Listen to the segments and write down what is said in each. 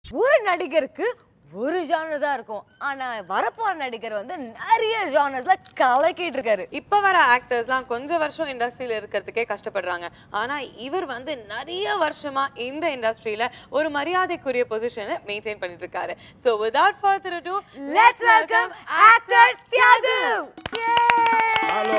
ஒரு நடிகருக்கு ஒரு ஜானர் தான் இருக்கும் ஆனா வரப்போற நடிகர் வந்து நிறைய ஜானர்ஸ்ல கலக்கிட்டு இருக்காரு இப்ப வர ஆக்டர்ஸ்லாம் கொஞ்ச வருஷம் இண்டஸ்ட்ரியில இருக்கிறதுக்கே கஷ்டப்படுறாங்க ஆனா இவர் வந்து நிறைய வருஷமா இந்த இண்டஸ்ட்ரியில ஒரு மரியாதைக்குரிய பொசிஷனை மெயின்டைன் பண்ணிட்டு இருக்காரு so without further ado let's welcome actor Thiyagu hello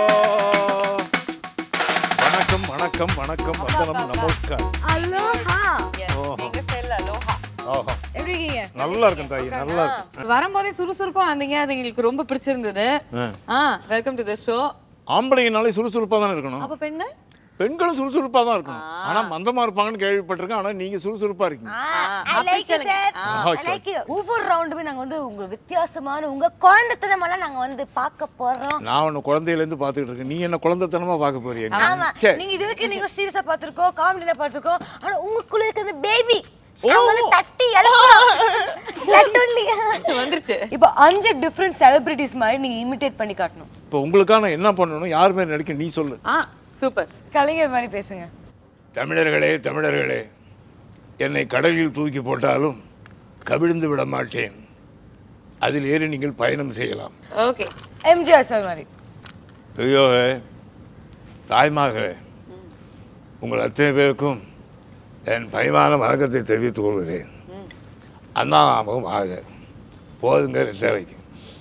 வணக்கம் வணக்கம் வணக்கம் வந்தனம் நமஸ்கார் அலோஹா Yes, ஓஹோ. எங்க செல்ல லோஹா ஓஹோ எப்படி இருக்கீங்க நல்லா இருக்கும் தாயி நல்லா இருக்கும் வரும்போதே சுறுசுறுப்பா வந்தீங்க அது எங்களுக்கு ரொம்ப பிடிச்சிருந்தது ஆ. ஆ வெல்கம் டு த ஷோ ஆம்பளைங்கனாலே சுறுசுறுப்பா தானே இருக்கணும் அப்ப பெண்கள் பெண்களும் சுறுசுறுப்பா தான் இருக்கணும் ஆனா மந்தமா இருப்பாங்கன்னு கேள்விப்பட்டிருக்கேன் ஆனா நீங்க சுறுசுறுப்பா இருக்கீங்க I அப்படி like you, சொல்லுங்க. sir. Ah. I like you. ஒவ்வொரு ரவுண்டுமே நாங்க வந்து உங்க வித்தியாசமான உங்க குழந்தைத்தனமெல்லாம் நாங்க வந்து பார்க்க போறோம் நான் உன்னை குழந்தையில இருந்து பாத்துக்கிட்டு இருக்கேன் நீ என்ன குழந்தைத்தனமா பார்க்க போறிய ஆமா சரி நீங்க இது வரைக்கும் நீங்க சீரியஸா பார்த்திருக்கோம் காமெடியில பார்த்திருக்கோம் ஆனா உங்களுக்குள்ள இருக்க அந்த பேபி ஓ. தட்டி எழுப்பணும் வந்துருச்சு இப்போ அஞ்சு டிஃப்ரெண்ட் செலிபிரிட்டிஸ் மாதிரி நீங்க இமிட்டேட் பண்ணி காட்டணும் இப்போ உங்களுக்கான என்ன பண்ணணும் யார் மேல நடிக்க நீ சொல்லு ஆ சூப்பர் கலைஞர் மாதிரி பேசுங்க தமிழர்களே தமிழர்களே என்னை கடலில் தூக்கி போட்டாலும் கவிழ்ந்து விட மாட்டேன் அதில் ஏறி நீங்கள் பயணம் செய்யலாம் ஓகே எம்ஜிஆர் சார் மாதிரி பெரியோகே தாய்மார்களே உங்கள் அத்தனை பேருக்கும் என் பயமான வணக்கத்தை தெரிவித்துக் கொள்கிறேன் அண்ணா ஞாபகம் ஆக போதுங்க ரெட்டரைக்கு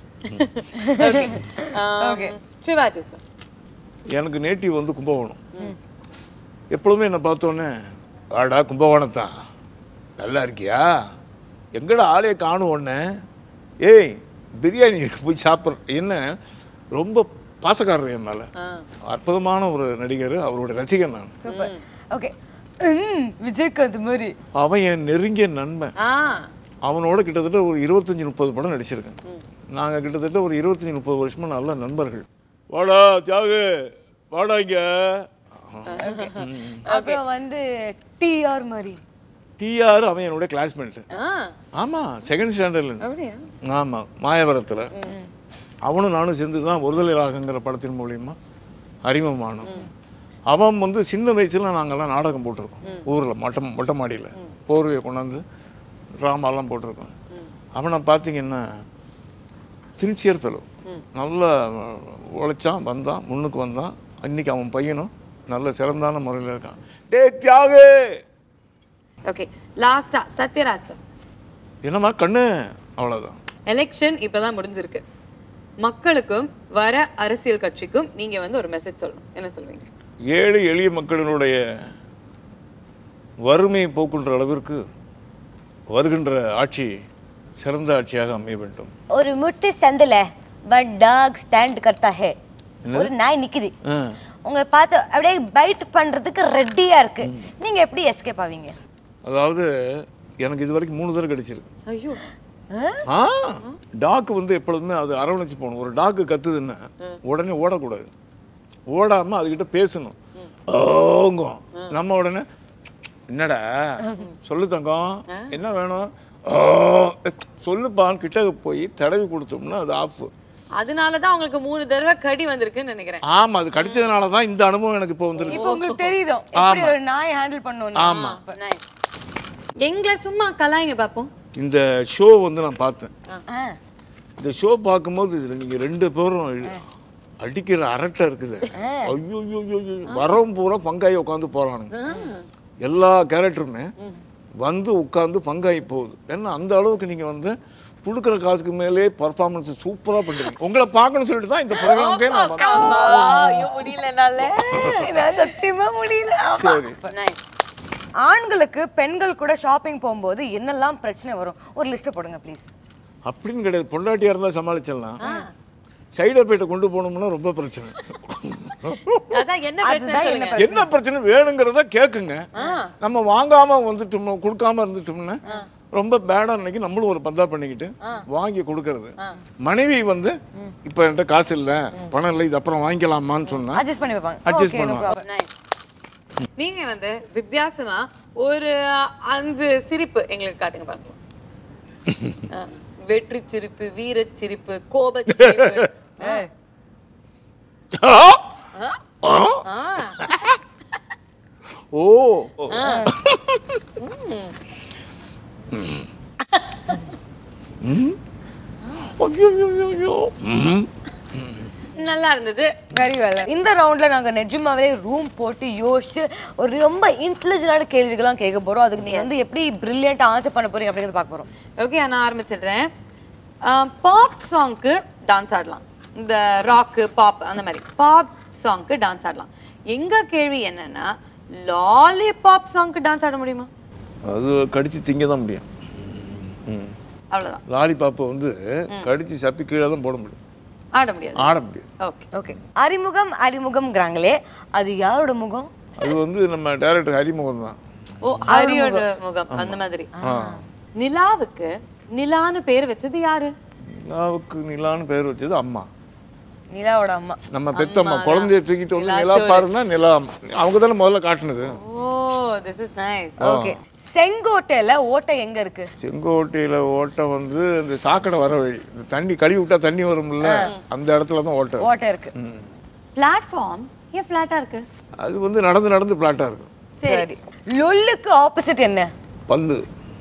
Okay. சிவாஜி சார் எனக்கு நேட்டிவ் வந்து கும்பகோணம் எப்பொழுதுமே என்னை பார்த்தோன்னே வாடா கும்பகோணத்தான் நல்லா இருக்கியா எங்கடா ஆளைய காணும் ஒன்று ஏய் பிரியாணி இருக்கு, போய் சாப்பிட்ற என்ன ரொம்ப பாசக்காரர் என் மேலே ஆ அற்புதமான ஒரு நடிகர் அவருடைய ரசிகன் நான் சூப்பர் ஓகே விஜய்காந்த் மாதிரி அவன் என் நெருங்கிய நண்பன் ஆ அவனோட கிட்டத்தட்ட ஒரு இருபத்தஞ்சி முப்பது படம் நடிச்சிருக்கேன் நாங்கள் கிட்டத்தட்ட ஒரு இருபத்தஞ்சி முப்பது வருஷமா நல்ல நண்பர்கள் வாடா தியாகு வாடா இங்க அப்புறம் வந்து டிஆர் மாதிரி டிஆர் அவன் என்னோட கிளாஸ்மேட் ஆ ஆமாம் செகண்ட் ஸ்டாண்டர்ட்ல அப்படியா ஆமாம் மாயவரத்தில் அவனும் நானும் சேர்ந்து தான் ஒருதலை ராகங்கிற படத்தின் மூலியமா அறிமுகமானோம் அவன் வந்து சின்ன வயசுல நாங்கெல்லாம் நாடகம் போட்டிருக்கோம் ஊரில் மொட்டை மொட்டை மாடியில் போர்வையை கொண்டாந்து ட்ராமாலாம் போட்டிருக்கோம் அவனை பார்த்தீங்கன்னா சின்சியர் ஃபெலோ நல்லா உழைச்சான் வந்தான் முன்னுக்கு வந்தான் இன்னைக்கு அவன் பையனும் நல்ல சிறந்தான முறையில் இருக்கான் டே தியாகு ஓகே லாஸ்டா சத்யராஜ் சார் என்னம்மா கண்ணு அவ்வளோதான் எலெக்ஷன் இப்பதான் முடிஞ்சிருக்கு மக்களுக்கும் வர அரசியல் கட்சிக்கும் நீங்க வந்து ஒரு மெசேஜ் சொல்லணும் என்ன சொல்வீங்க ஏழை எளிய மக்களினுடைய வறுமையை போக்குன்ற அளவிற்கு வருகின்ற ஆட்சி சிறந்த ஆட்சியாக அமைய வேண்டும் ஒரு முட்டு சந்தில பட் டாக் ஸ்டாண்ட் கர்த்தா ஹே ஒரு நாய் நிக்குது ஆ. உங்களை பார்த்து அப்படியே பைட் பண்றதுக்கு ரெடியா இருக்கு நீங்க எப்படி எஸ்கேப் ஆவீங்க அதாவது எனக்கு இது வரைக்கும் மூணு தடவை கிடைச்சிருக்கு ஐயோ ஆ டாக் வந்து எப்பொழுதுமே அது அரவணைச்சு போகணும் ஒரு டாக்கு கத்துதுன்னா உடனே ஓடக்கூடாது ஓடாம அதுகிட்ட பேசணும் ஓங்கும் நம்ம உடனே என்னடா சொல்லு தங்கம் என்ன வேணும் ஓ சொல்லுப்பான் கிட்ட போய் தடவி கொடுத்தோம்னா அது ஆஃப் அதனாலதான் உங்களுக்கு மூணு தடவை கடி வந்திருக்குன்னு நினைக்கிறேன் ஆமா அது கடிச்சதுனால தான் இந்த அனுபவம் எனக்கு இப்போ வந்திருக்கு இப்போ உங்களுக்கு தெரியுதோ எப்படி ஒரு நாய் ஹேண்டில் பண்ணணும் ஆமா. Nice. எங்களை சும்மா கலாய்ங்க பாப்போம் இந்த ஷோ வந்து நான் பார்த்தேன் இந்த ஷோ பார்க்கும்போது இதுல நீங்க ரெண்டு பேரும் அடிக்கிற அரட்டை இருக்குது ஐயோ ஐயோ ஐயோ, ஐயோ வரவும் பூரா பங்காயி உட்காந்து போறானுங்க எல்லா கேரக்டருமே வந்து உட்காந்து பங்காயி போகுது ஏன்னா அந்த அளவுக்கு நீங்க வந்து கொடுக்குற காசுக்கு மேலே பர்ஃபார்மன்ஸ் சூப்பரா பண்றீங்க உங்களை பார்க்கணும்னு சொல்லிட்டு தான் இந்த ப்ரோக்ராம்க்கே நான் வந்தேன் ஐயோ முடியல என்னால என்னால சத்தியமா முடியல சரி Nice. ஆண்களுக்கு பெண்கள் கூட ஷாப்பிங் போகும்போது என்னெல்லாம் பிரச்சனை வரும் ஒரு லிஸ்ட் போடுங்க ப்ளீஸ் அப்படின்னு கிடையாது பொண்டாட்டியா இருந்தா சமாளிச்சிடலாம் சைடு எஃபெக்ட்டை கொண்டு போனோம்னா ரொம்ப பிரச்சனை அதான் என்ன பிரச்சனை அதுதான் சொல்லுங்க என்ன பிரச்சனை வேணுங்கிறத கேக்குங்க நம்ம வாங்காம வந்துட்டோம்னா கொடுக்காம இருந்துட்டோம்னா ரொம்ப பேடா நினைக்கி நம்மளும் ஒரு பந்தா பண்ணிக்கிட்டு வாங்கி கொடுக்கறது மனைவி வந்து இப்ப என்கிட்ட காசு இல்ல பணம் இல்லை இது அப்புறம் வாங்கிக்கலாமான்னு சொன்னா அட்ஜஸ்ட் பண்ணி வைப்பாங்க Adjust Okay, no பண்ணுவாங்க. problem. Nice. நீங்க வந்து வித்தியாசமா ஒரு அஞ்சு சிரிப்பு எங்களுக்கு காட்டுங்க பார்க்கலாம் ஆ, வெற்றி சிரிப்பு வீர சிரிப்பு கோப சிரிப்பு ஏய், ஆ, ஓ ம் ஐயோ ஐயோ, ஐயோ, ஐயோ ம் நல்லா இருந்தது வெரி வெல் இந்த ரவுண்ட்ல நாங்க நிஜமாவே ரூம் போட்டு யோசிச்சு ஒரு ரொம்ப இன்டெலிஜென்டான கேள்விகள்லாம் கேட்க போறோம் அதுக்கு நீங்க வந்து எப்படி பிரில்லியண்டா ஆன்சர் பண்ண போறீங்க அப்படிங்கறத பார்க்க போறோம் ஓகே நான் ஆரம்பிச்சிடுறேன் பாப் சாங்க்கு டான்ஸ் ஆடலாம் இந்த ராக்கு பாப் அந்த மாதிரி பாப் சாங்க்கு டான்ஸ் ஆடலாம் எங்க கேள்வி என்னன்னா லாலிபாப் சாங்க்கு டான்ஸ் ஆட முடியுமா அது கடிச்சு திங்க தான் முடியும் ம் அவ்வளவுதான் லாலிபாப்பை வந்து கடிச்சு சப்பி கீழே தான் போட முடியும் ஆட முடியாது ஆட முடியாது ஓகே ஓகே அறிமுகம் அறிமுகம்ங்கிறாங்களே அது யாரோட முகம் அது வந்து நம்ம டைரக்டர் ஹரிமுகம் தான் ஓ ஹரியோட முகம் அந்த மாதிரி நிலாவுக்கு நிலான்னு பேர் வச்சது யாரு நிலாவுக்கு நிலான்னு பேர் வச்சது அம்மா நிலாவோட அம்மா நம்ம பெத்தம்மா குழந்தைய தூக்கிட்டு வந்து நிலா பாருன்னா நிலா அம்மா. அவங்க தானே முதல்ல காட்டுனது oh this is nice okay செங்கோட்டையில ஓட்டை எங்க இருக்கு செங்கோட்டையில ஓட்டை வந்து இந்த சாக்கடை வர வழி இந்த தண்ணி கழுவி விட்டா தண்ணி வரும்ல அந்த இடத்துல தான் ஓட்டை ஓட்டை இருக்கு ம். பிளாட்ஃபார்ம் ஏன் ஃபிளாட்டா இருக்கு அது வந்து நடந்து நடந்து பிளாட்டா இருக்கும் சரி லொல்லுக்கு ஆப்போசிட் என்ன பல்லு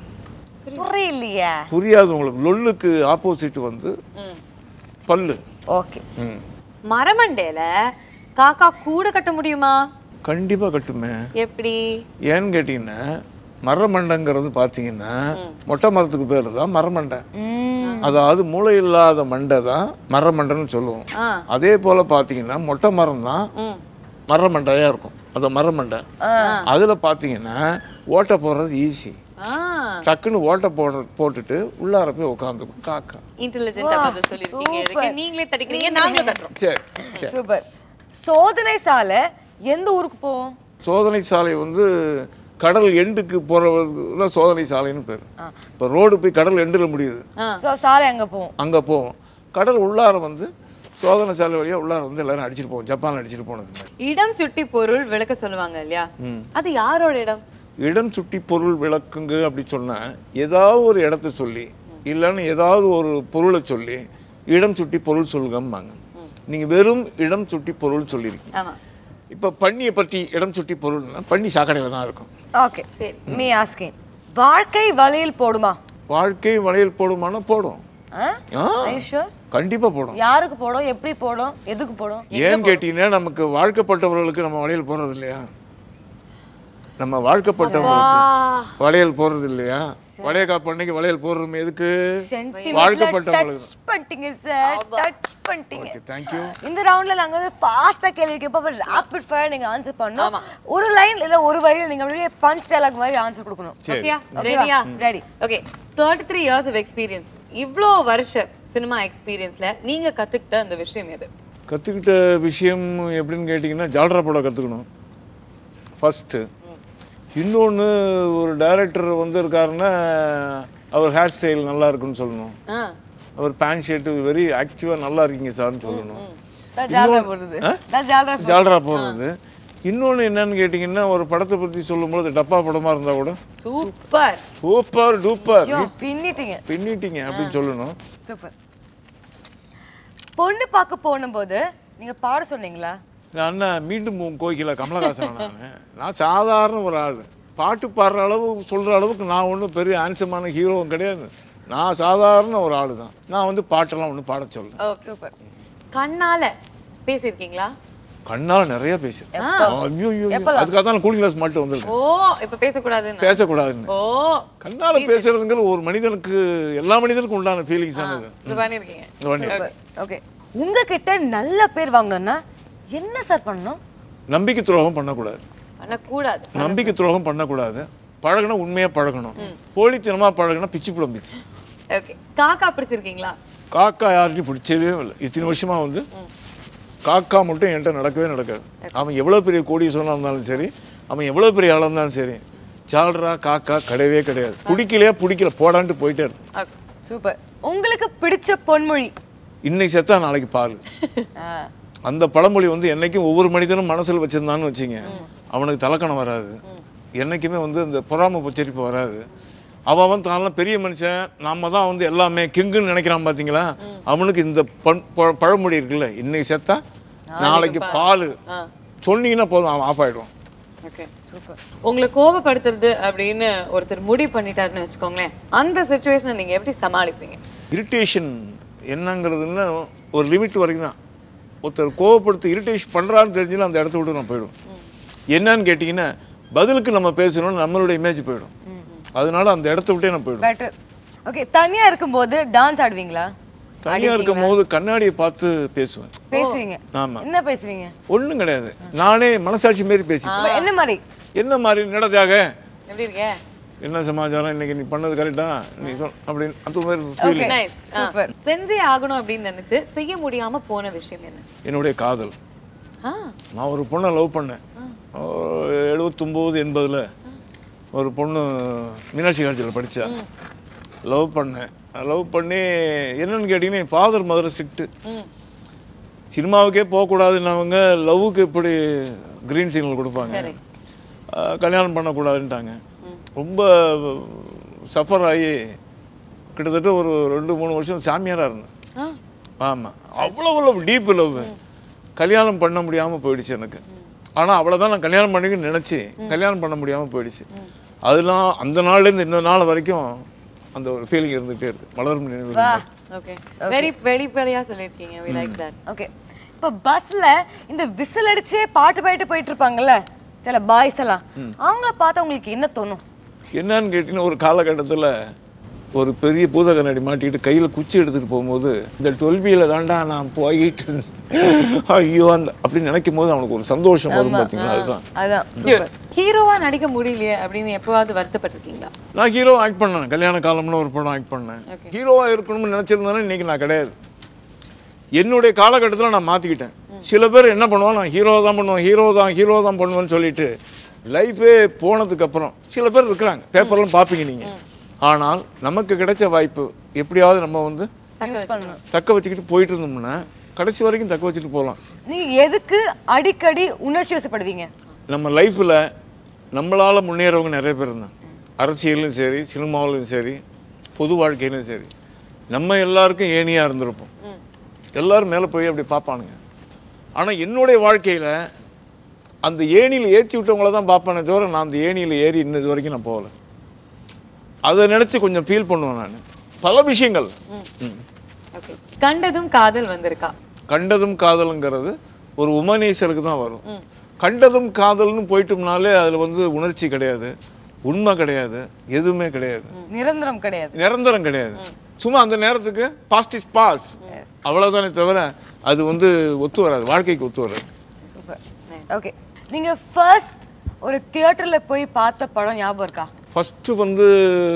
புரியலையா புரியாது உங்களுக்கு லொல்லுக்கு ஆப்போசிட் வந்து ம். பல்லு ஓகே ம். மரமண்டையில காக்கா கூடு கட்ட முடியுமா கண்டிப்பா கட்டுமே எப்படி ஏன்னு கேட்டீங்கன்னா மரமண்டைங்கிறது பார்த்தீங்கன்னா மொட்டை மரத்துக்கு பேர் தான் மரமண்டை அதாவது மூளை இல்லாத மண்டை தான் மரமண்டைன்னு சொல்லுவோம் ஆ அதே போல பார்த்தீங்கன்னா மொட்டை மரம் தான் ம் மரமண்டையா இருக்கும் அது மரமண்டை அதுல பார்த்தீங்கன்னா ஓட்டை போடுறது ஈஸி ஆ டக்குன்னு ஓட்டை போடுற போட்டுட்டு உள்ளார போய் உட்காந்துக்கும் காக்கா இன்டெலிஜென்ட்டா பதில் சொல்லிருக்கீங்க இதுக்கு நீங்களே தட்டிக்கிறீங்க நாங்களும் தட்டுறோம் சரி சரி சூப்பர் சோதனை சாலை எந்த ஊருக்கு போவோம் சோதனை சாலை வந்து கடல் எண்டுக்கு போறதுக்கு தான் சோதனை சாலைன்னு பேர் இப்போ ரோடு போய் கடல் எண்டில் முடியுது ஆ சோ சாலை அங்க போவோம் அங்கே போவோம் கடல் உள்ளார வந்து சோதனை சாலை வழியா உள்ளார வந்து எல்லாரும் அடிச்சிட்டு போவோம் ஜப்பான் அடிச்சிட்டு போனது மாதிரி இடம் சுட்டி பொருள் விளக்க சொல்லுவாங்க இல்லையா அது யாரோட இடம் இடம் சுட்டி பொருள் விளக்குங்க அப்படி சொன்னா ஏதாவது ஒரு இடத்த சொல்லி இல்லைன்னு ஏதாவது ஒரு பொருளை சொல்லி இடம் சுட்டி பொருள் சொல்லுங்கம்பாங்க நீங்க வெறும் இடம் சுட்டி பொருள் சொல்லியிருக்கீங்க ஆமா இப்போ பன்னியை பற்றி இடம் சுட்டி பொருள்னா பன்னி சாக்கடையில் தான் இருக்கும் ஓகே சரி மீ ஆஸ்கிங் வாழ்க்கை வலையில் போடுமா வாழ்க்கை வளையல் போடுமானா போடும் ஆ ஆ, Are you sure? கண்டிப்பா போடும் யாருக்கு போடும் எப்படி போடும் எதுக்கு போடும் ஏன்னு கேட்டீங்கன்னா நமக்கு வாழ்க்கப்பட்டவர்களுக்கு நம்ம வளையல் போடுறது இல்லையா நம்ம வாழ்க்கப்பட்டவர்களுக்கு வளையல் போடுறது இல்லையா வளையக்கா பண்ணைக்கு வளையல் போடுறோம் எதுக்கு சென்டிமெண்ட்ல வாழ்க்கப்பட்டவங்களுக்கு டச் பண்ணிட்டீங்க சார் டச் பண்ணிட்டீங்க ஓகே தேங்க்யூ இந்த ரவுண்ட்ல நாங்க வந்து ஃபாஸ்டா கேள்வி கேட்போம் ரேபிட் ஃபயர் நீங்க ஆன்சர் பண்ணணும் ஆமா. ஒரு லைன் இல்ல ஒரு வரியில நீங்க அப்படியே பஞ்ச் டயலாக் மாதிரி ஆன்சர் கொடுக்கணும் சரி ஓகேயா ரெடியா ready okay thirty three years of experience இவ்வளோ வருஷ சினிமா எக்ஸ்பீரியன்ஸ்ல நீங்க கத்துக்கிட்ட அந்த விஷயம் எது கற்றுக்கிட்ட விஷயம் எப்படின்னு கேட்டிங்கன்னா ஜால்ரா போட கற்றுக்கணும் ஃபஸ்ட்டு இன்னொன்று ஒரு டைரக்டர் வந்து இருக்காருன்னா அவர் ஹேர் ஸ்டைல் நல்லா இருக்குன்னு சொல்லணும் ஆ அவர் பேண்ட் ஷர்ட்டு வெரி ஆக்டிவாக நல்லா இருக்கீங்க சார்னு சொல்லணும் தான் ஜாலரா போடுறது தான் ஜாலரா ஜால்ரா போடுறது இன்னொன்று என்னன்னு கேட்டிங்கன்னா ஒரு படத்தை பற்றி சொல்லும்போது டப்பா படமாக இருந்தால் கூட சூப்பர் சூப்பர் டூப்பர் பின்னிட்டீங்க பின்னிட்டீங்க அப்படின்னு சொல்லணும் சூப்பர் பொண்ணு பார்க்க போனும்போது நீங்க பாட சொன்னீங்களா நான் அண்ணன் மீண்டும் உன் கோகில கமலஹாசன் நான் நான் சாதாரண ஒரு ஆள் பாட்டு பாடுற அளவு சொல்கிற அளவுக்கு நான் ஒன்றும் பெரிய ஆன்சமான ஹீரோவும் கிடையாது நான் சாதாரண ஒரு ஆள் தான் நான் வந்து பாட்டெல்லாம் ஒன்றும் பாட சொல்ல ஓகே சூப்பர் கண்ணால பேசியிருக்கீங்களா கண்ணால் நிறைய பேசுறேன் ஐயோ ஐயோ அதுக்காக தான் கூலிங் கிளாஸ் மட்டும் வந்திருக்கேன் ஓ இப்ப பேசக்கூடாதுன்னு பேசக்கூடாதுன்னு ஓ கண்ணால பேசுறதுங்கிற ஒரு மனிதனுக்கு எல்லா மனிதனுக்கும் உண்டான ஃபீலிங்ஸ் தானது இது பண்ணிருக்கீங்க ஓகே உங்ககிட்ட நல்ல பேர் வாங்கணும்னா என்ன சார் பண்ணணும் நம்பிக்கை துரோகம் பண்ணக்கூடாது பண்ணக்கூடாது நம்பிக்கை துரோகம் பண்ணக்கூடாது பழகணும் உண்மையா பழகணும் போலித்தனமா பழகணும் பிச்சு புலம்பிச்சு ஓகே காக்கா பிடிச்சிருக்கீங்களா காக்கா யார்கிட்டயும் பிடிச்சவே இல்லை இத்தனை வருஷமா வந்து காக்கா மட்டும் என்கிட்ட நடக்கவே நடக்காது அவன் எவ்வளவு பெரிய கோடீஸ்வரனா இருந்தாலும் சரி அவன் எவ்வளவு பெரிய ஆளா இருந்தாலும் சரி சால்ரா காக்கா கிடையவே கிடையாது பிடிக்கலையா பிடிக்கல போடான்ட்டு போயிட்டே இருக்கும் ஓகே சூப்பர் உங்களுக்கு பிடிச்ச பொன்மொழி இன்னைக்கு செத்தா நாளைக்கு பால் ஆ, அந்த பழமொழி வந்து என்னைக்கும் ஒவ்வொரு மனிதனும் மனசுல வச்சிருந்தான்னு வச்சுங்க அவனுக்கு தலக்கணம் வராது என்னைக்குமே வந்து இந்த பொறாமை பச்சரிப்பு வராது அவன் வந்து தான்லாம் பெரிய மனுஷன் நாம தான் வந்து எல்லாமே கிங்குன்னு நினைக்கிறான் பாத்தீங்களா அவனுக்கு இந்த பண்- ப- பழமொழி இருக்குல்ல இன்னைக்கு செத்தா நாளைக்கு பால் ஆ சொன்னீங்கன்னா போதும் அவன் ஆஃப் ஆயிடுவான் ஓகே சூப்பர் உங்களை கோபப்படுத்துறது அப்படின்னு ஒருத்தர் முடிவு பண்ணிட்டாருன்னு வச்சுக்கோங்களேன் அந்த சுச்சுவேஷனை நீங்க எப்படி சமாளிப்பீங்க இரிட்டேஷன் என்னங்கிறதுன்னா ஒரு லிமிட் வரைக்கும் தான் ஒருத்தர் கோவப்படுத்தி இரிட்டேஷன் பண்ணுறான்னு தெரிஞ்சுன்னா அந்த இடத்த விட்டு நான் போயிடும் என்னன்னு கேட்டிங்கன்னா பதிலுக்கு நம்ம பேசணும்னு நம்மளுடைய இமேஜ் போயிடும் அதனால அந்த இடத்த விட்டே நான் போயிடும் பெட்டர் ஓகே தனியா இருக்கும்போது டான்ஸ் ஆடுவீங்களா தனியாக இருக்கும் போது கண்ணாடியை பார்த்து பேசுவேன் பேசுவீங்க ஆமாம் என்ன பேசுவீங்க ஒன்றும் கிடையாது நானே மனசாட்சி மாரி பேசிப்பேன் இப்ப என்ன மாதிரி என்ன மாதிரி நடத்தியாக எப்படி இருக்க என்ன சமாச்சாரம் இன்னைக்கு நீ பண்ணது கரெக்டா நீ சொல் அப்படின்னு அந்த மாதிரி ஃபீலிங் நைஸ் Super. செஞ்சே ஆகணும் அப்படின்னு நினைச்சு செய்ய முடியாம போன விஷயம் என்ன என்னுடைய காதல் ஆ, நான் ஒரு பொண்ணை லவ் பண்ணேன் ஒரு எழுபத்தொம்போது எண்பதில் ஒரு பொண்ணு மீனாட்சி காலேஜில் படித்தா லவ் பண்ணேன் லவ் பண்ணி என்னன்னு கேட்டிங்கன்னா என் ஃபாதர் மதுரை ஸ்ட்ரிக்ட்டு ம். சினிமாவுக்கே போகக்கூடாதுன்னவங்க லவ்வுக்கு எப்படி க்ரீன் சிக்னல் கொடுப்பாங்க Correct. அஹ் கல்யாணம் பண்ணக்கூடாதுன்ட்டாங்க ரொம்ப சஃபர் ஆகி கிட்டத்தட்ட ஒரு ரெண்டு மூணு வருஷம் சாமியாராக இருந்தேன் ஆ, ஆமாம் அவ்வளோ அவ்வளோ டீப் லவ் கல்யாணம் பண்ண முடியாமல் போயிடுச்சு எனக்கு ஆனால் அவ்வளோதான் நான் கல்யாணம் பண்ணிக்கணும்னு நினச்சி கல்யாணம் பண்ண முடியாமல் போயிடுச்சு அதெல்லாம் அந்த நாள்லேருந்து இந்த நாள் வரைக்கும் அந்த ஒரு ஃபீலிங் இருந்துகிட்டே இருக்கு மலரும் நினைவுகள் ஓகே வெரி வெளிப்படையா சொல்லியிருக்கீங்க we like that ஓகே இப்ப பஸ்ல இந்த விசில் அடிச்சே பாட்டு பாடிட்டு போயிட்டு இருப்பாங்கல்ல சில பாய்ஸ் எல்லாம் அவங்கள பார்த்தா உங்களுக்கு என்ன தோணும் என்னன்னு கேட்டிங்கன்னா ஒரு காலகட்டத்தில் ஒரு பெரிய பூத கண்ணாடி மாட்டிக்கிட்டு கையில் குச்சி எடுத்துகிட்டு போகும்போது இந்த டுவெல்பியில் தாண்டா நான் போயிட்டு இருந்தேன். ஐயோ அந்த அப்படின்னு நினைக்கும் போது அவனுக்கு ஒரு சந்தோஷம் வரும் பார்த்தீங்களா அதுதான் அதான் ஹீரோவா நடிக்க முடியலையே அப்படின்னு எப்பவாவது வருத்தப்பட்டிருக்கீங்களா நான் ஹீரோ ஆக்ட் பண்ணேன் கல்யாண காலம்னு ஒரு படம் ஆக்ட் பண்ணேன் Okay. ஹீரோவாக இருக்கணும்னு நினச்சிருந்தானே இன்னைக்கு நான் கிடையாது என்னுடைய காலகட்டத்தில் நான் மாற்றிக்கிட்டேன் சில பேர் என்ன பண்ணுவான் நான் ஹீரோ தான் பண்ணுவேன் ஹீரோ தான் ஹீரோ தான் பண்ணுவேன்னு சொல்லிட்டு லைஃபே போனதுக்கு அப்புறம் சில பேர் இருக்கிறாங்க பேப்பர்லாம் பார்ப்பீங்க நீங்கள் ஆனால் நமக்கு கிடைச்ச வாய்ப்பு எப்படியாவது நம்ம வந்து யூஸ் பண்ணணும் தக்க வச்சுக்கிட்டு போயிட்டு இருந்தோம்னா கடைசி வரைக்கும் தக்க வச்சுட்டு போகலாம் நீங்க எதுக்கு அடிக்கடி உணர்ச்சி வசப்படுவீங்க நம்ம லைஃப்பில் நம்மளால் முன்னேறவங்க நிறைய பேர் இருந்தாங்க அரசியலும் சரி சினிமாவிலும் சரி பொது வாழ்க்கையிலும் சரி நம்ம எல்லாருக்கும் ஏணியாக இருந்திருப்போம் எல்லாரும் மேலே போய் அப்படி பார்ப்பானுங்க ஆனால் என்னுடைய வாழ்க்கையில் அந்த ஏணியில் ஏற்றி விட்டவங்கள தான் பார்ப்பேனே தவிர நான் அந்த ஏணியில் ஏறி இன்னது வரைக்கும் நான் போகல அதை நினச்சி கொஞ்சம் ஃபீல் பண்ணுவேன் நான் பல விஷயங்கள் ம். ஓகே கண்டதும் காதல் வந்திருக்கா கண்டதும் காதலுங்கிறது ஒரு உமனேசருக்கு தான் வரும் கண்டதும் காதல்னு போயிட்டோம்னாலே அதில் வந்து உணர்ச்சி கிடையாது உண்மை கிடையாது எதுவுமே கிடையாது நிரந்தரம் கிடையாது நிரந்தரம் கிடையாது சும்மா அந்த நேரத்துக்கு பாஸ்ட் இஸ் பாஸ்ட் அவ்வளோதானே தவிர அது வந்து ஒத்து வராது வாழ்க்கைக்கு ஒத்து வராது சூப்பர் ஓகே நீங்க ஃபர்ஸ்ட் ஒரு தியேட்டர்ல போய் பார்த்த படம் ஞாபகம் இருக்கா ஃபஸ்ட்டு வந்து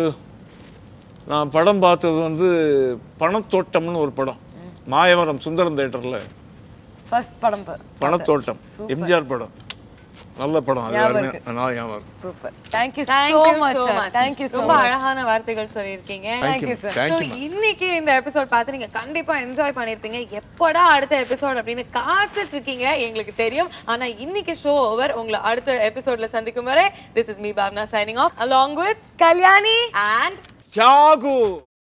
நான் படம் பார்த்தது வந்து பணத்தோட்டம்னு ஒரு படம் மாயவரம் சுந்தரம் தேட்டரில் ஃபர்ஸ்ட் படம் பா- பணத்தோட்டம் எம்ஜிஆர் படம் நல்ல படம் அது ஞாபகம் யாருமே நான் ஞாபகம் super thank you Thank so you much so sir much. Thank you so ரொம்ப much அழகான வார்த்தைகள் சொல்லியிருக்கீங்க Thank you, sir. So, thank you இன்னைக்கு இந்த எபிசோட் பார்த்து நீங்க கண்டிப்பா என்ஜாய் பண்ணிருப்பீங்க எப்படா அடுத்த எபிசோட் அப்படின்னு காத்துட்டு இருக்கீங்க எங்களுக்கு தெரியும் ஆனா இன்னைக்கு ஷோ ஓவர் உங்களை அடுத்த எபிசோட்ல சந்திக்கும் வரை திஸ் இஸ் மீ பாப்னா signing off along with Kalyani and Thiyagu